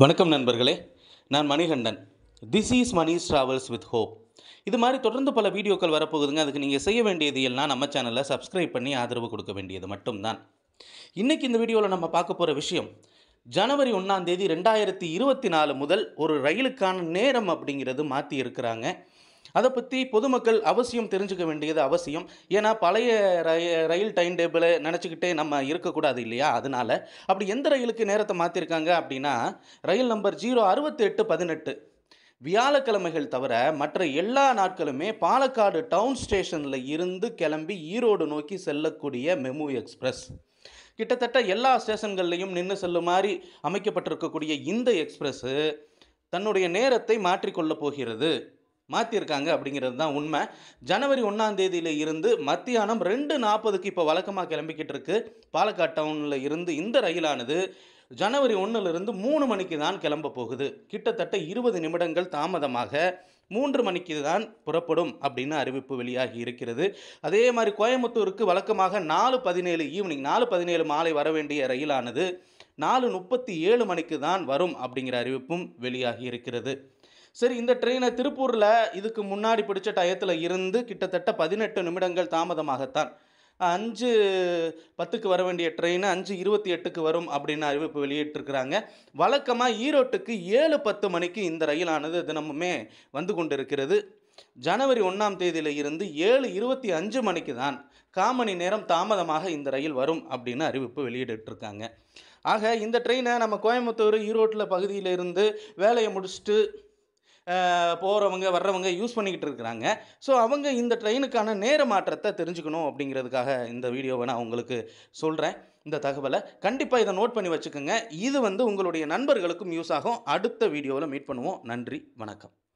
வணக்கம் நண்பர்களே நான் Manikandan this is Mani's travels with hope இது மாதிரி தொடர்ந்து பல வீடியோக்கள் வரப்போகுதுங்க அதுக்கு நீங்கள் செய்ய வேண்டியது எல்லாம் நம்ம சேனலை சப்ஸ்கிரைப் பண்ணி ஆதரவு கொடுக்க வேண்டியது மட்டும்தான் இன்றைக்கி இந்த வீடியோவில் நம்ம பார்க்க போகிற விஷயம் ஜனவரி ஒன்றாம் தேதி ரெண்டாயிரத்தி இருபத்தி நாலு முதல் ஒரு ரயிலுக்கான நேரம் அப்படிங்கிறது மாற்றி இருக்கிறாங்க அதை பற்றி பொதுமக்கள் அவசியம் தெரிஞ்சுக்க வேண்டியது அவசியம் ஏன்னா பழைய ரய ரயில் டைம் டேபிளை நினச்சிக்கிட்டே நம்ம இருக்கக்கூடாது இல்லையா அதனால் அப்படி எந்த ரயிலுக்கு நேரத்தை மாற்றிருக்காங்க அப்படின்னா ரயில் நம்பர் ஜீரோ அறுபத்தெட்டு பதினெட்டு வியாழக்கிழமைகள் தவிர மற்ற எல்லா நாட்களுமே பாலக்காடு டவுன் ஸ்டேஷனில் இருந்து கிளம்பி ஈரோடு நோக்கி செல்லக்கூடிய மெமு எக்ஸ்பிரஸ் கிட்டத்தட்ட எல்லா ஸ்டேஷன்கள்லையும் நின்று செல்லும் மாதிரி அமைக்கப்பட்டிருக்கக்கூடிய இந்த எக்ஸ்பிரஸ்ஸு தன்னுடைய நேரத்தை மாற்றிக்கொள்ளப் போகிறது மாற்றிருக்காங்க அப்படிங்கிறது தான் உண்மை ஜனவரி ஒன்றாம் தேதியில இருந்து மத்தியானம் ரெண்டு நாற்பதுக்கு இப்போ வழக்கமாக கிளம்பிக்கிட்டு இருக்கு பாலக்காடு டவுனில் இருந்து இந்த ரயிலானது ஜனவரி ஒன்றிலிருந்து மூணு மணிக்கு தான் கிளம்ப போகுது கிட்டத்தட்ட இருபது நிமிடங்கள் தாமதமாக மூன்று மணிக்கு தான் புறப்படும் அப்படின்னு அறிவிப்பு வெளியாகி இருக்கிறது அதே மாதிரி கோயம்புத்தூருக்கு வழக்கமாக நாலு பதினேழு ஈவினிங் நாலு பதினேழு மாலை வர வேண்டிய ரயிலானது நாலு முப்பத்தி ஏழு மணிக்கு தான் வரும் அப்படிங்கிற அறிவிப்பும் வெளியாகி இருக்கிறது சரி இந்த ட்ரெயினை திருப்பூரில் இதுக்கு முன்னாடி பிடிச்ச டயத்தில் இருந்து கிட்டத்தட்ட பதினெட்டு நிமிடங்கள் தாமதமாகத்தான் அஞ்சு பத்துக்கு வர வேண்டிய ட்ரெயின் அஞ்சு இருபத்தி எட்டுக்கு வரும் அப்படின்னு அறிவிப்பு வெளியிட்டிருக்கிறாங்க வழக்கமாக ஈரோட்டுக்கு ஏழு பத்து மணிக்கு இந்த ரயிலானது தினமுமே வந்து கொண்டிருக்கிறது ஜனவரி ஒன்றாம் தேதியில் இருந்து ஏழு இருபத்தி அஞ்சு மணிக்கு தான் காமணி நேரம் தாமதமாக இந்த ரயில் வரும் அப்படின்னு அறிவிப்பு வெளியிட்டிருக்காங்க ஆக இந்த ட்ரெயினை நம்ம கோயம்புத்தூர் ஈரோட்டில் பகுதியில் இருந்து வேலையை முடிச்சுட்டு போகிறவங்க வர்றவங்க யூஸ் பண்ணிக்கிட்டு இருக்கிறாங்க ஸோ அவங்க இந்த ட்ரெயினுக்கான நேர மாற்றத்தை தெரிஞ்சுக்கணும் அப்படிங்கிறதுக்காக இந்த வீடியோவை நான் உங்களுக்கு சொல்கிறேன் இந்த தகவலை கண்டிப்பாக இதை நோட் பண்ணி வச்சுக்கோங்க இது வந்து உங்களுடைய நண்பர்களுக்கும் யூஸ் ஆகும் அடுத்த வீடியோவில் மீட் பண்ணுவோம் நன்றி வணக்கம்